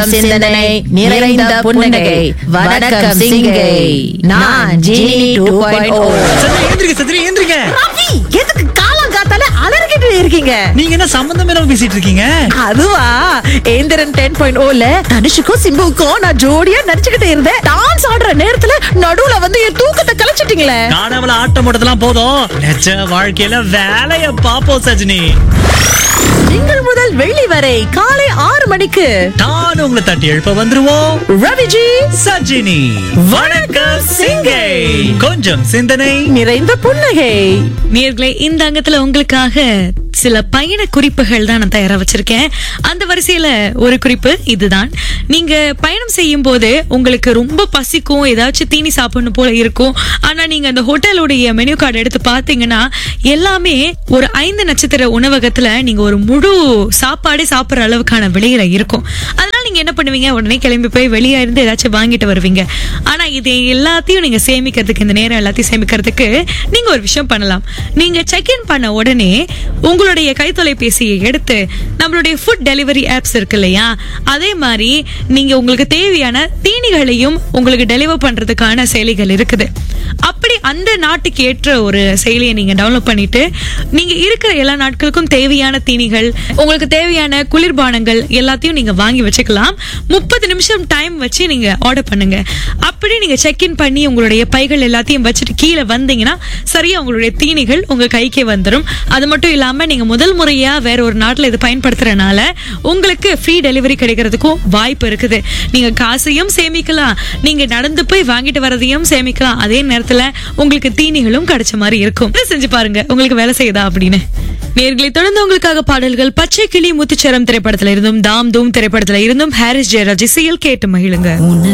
சிந்தனை நிறைந்த புன்னகை வணக்கம் சிங்கை நான் ஜீனி டூ பாயிண்ட் ஓ சந்திரி எந்திரிக்க சந்திரி எந்திரிக்க ரவி எதுக்கு காலம் காத்தால அலறிக்கிட்டு இருக்கீங்க நீங்க என்ன சம்பந்தம் இல்லாம பேசிட்டு இருக்கீங்க அதுவா ஏந்திரன் டென் பாயிண்ட் ஓல தனுஷுக்கும் சிம்புவுக்கும் நான் ஜோடியா நடிச்சுக்கிட்டு இருந்தேன் டான்ஸ் ஆடுற நேரத்துல நடுவுல வந்து என் தூக்கத்தை கலைச்சிட்டீங்களே காணாமல ஆட்டம் போட்டதெல்லாம் போதும் நிஜ வாழ்க்கையில வேலைய பாப்போம் சஜினி திங்கள் முதல் வெள்ளி வரை காலை ஆறு மணிக்கு நான் உங்களை தட்டி எழுப்ப வந்துருவோம் ரவிஜி சஜினி வணக்கம் சிங்கை கொஞ்சம் சிந்தனை நிறைந்த புன்னகை நேர்களே இந்த அங்கத்துல உங்களுக்காக சில பயண குறிப்புகள் தான் நான் தயாரா வச்சிருக்கேன் அந்த வரிசையில ஒரு குறிப்பு இதுதான் நீங்க பயணம் செய்யும் போது உங்களுக்கு ரொம்ப பசிக்கும் ஏதாச்சும் தீனி சாப்பிடணும் போல இருக்கும் ஆனா நீங்க அந்த ஹோட்டலுடைய மெனு கார்டு எடுத்து பாத்தீங்கன்னா எல்லாமே ஒரு ஐந்து நட்சத்திர உணவகத்துல நீங்க ஒரு முழு சாப்பாடே சாப்பிடுற அளவுக்கான விலையில இருக்கும் அதனால நீங்க என்ன பண்ணுவீங்க உடனே கிளம்பி போய் வெளியே இருந்து ஏதாச்சும் வாங்கிட்டு வருவீங்க ஆனா இது எல்லாத்தையும் நீங்க சேமிக்கிறதுக்கு இந்த நேரம் எல்லாத்தையும் சேமிக்கிறதுக்கு நீங்க ஒரு விஷயம் பண்ணலாம் நீங்க செக் இன் பண்ண உடனே உங்களுடைய கைத்தொலைபேசியை எடுத்து நம்மளுடைய ஃபுட் டெலிவரி ஆப்ஸ் இருக்கு இல்லையா அதே மாதிரி நீங்க உங்களுக்கு தேவையான தீனிகளையும் உங்களுக்கு டெலிவர் பண்றதுக்கான செயலிகள் இருக்குது அப்படி அந்த நாட்டுக்கு ஏற்ற ஒரு செயலியை நீங்க டவுன்லோட் பண்ணிட்டு நீங்க இருக்கிற எல்லா நாட்களுக்கும் தேவையான தீனிகள் உங்களுக்கு தேவையான குளிர்பானங்கள் எல்லாத்தையும் நீங்க வாங்கி வச்சுக்கலாம் முப்பது நிமிஷம் டைம் வச்சு நீங்க ஆர்டர் பண்ணுங்க அப்படி நீங்க செக் இன் பண்ணி உங்களுடைய பைகள் எல்லாத்தையும் வச்சுட்டு கீழே வந்தீங்கன்னா சரியா உங்களுடைய தீனிகள் உங்க கைக்கே வந்துடும் அது மட்டும் இல்லாம நீங்க முதல் முறையா வேற ஒரு நாட்டுல இது பயன்படுத்துறதுனால உங்களுக்கு ஃப்ரீ டெலிவரி கிடைக்கிறதுக்கும் வாய்ப்பு இருக்குது நீங்க காசையும் சேமிக்கலாம் நீங்க நடந்து போய் வாங்கிட்டு வரதையும் சேமிக்கலாம் அதே நேரத்துல உங்களுக்கு தீனிகளும் கிடைச்ச மாதிரி இருக்கும் இதை செஞ்சு பாருங்க உங்களுக்கு வேலை செய்யுதா அப்படின்னு நேர்களை தொடர்ந்து உங்களுக்காக பாடல்கள் பச்சை கிளி முத்துச்சரம் திரைப்படத்துல இருந்தும் தாம் தூம் திரைப்படத்துல இருந்தும் ஹாரிஸ் ஜெயராஜ் இசையில் கேட்டு மகிழுங்க